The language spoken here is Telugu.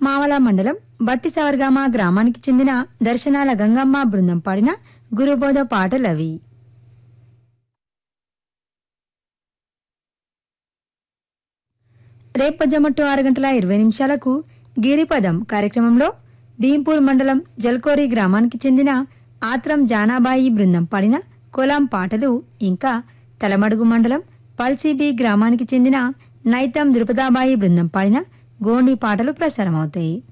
మావల మండలం బట్టి సవర్గామ గ్రామానికి చెందిన దర్శనాల గంగమ్మ బృందం పాడిన గురుబోధ పాటలవి రేపజమట్టు ఆరు గంటల ఇరవై నిమిషాలకు గిరిపదం కార్యక్రమంలో భీంపూర్ మండలం జల్కోరి గ్రామానికి చెందిన ఆత్రం జానాబాయి బృందం పాడిన కొలాం పాటలు ఇంకా తలమడుగు మండలం పల్సీబీ గ్రామానికి చెందిన నైతం ద్రుపదాబాయి బృందం పాడిన గోండి పాటలు ప్రసారమవుతాయి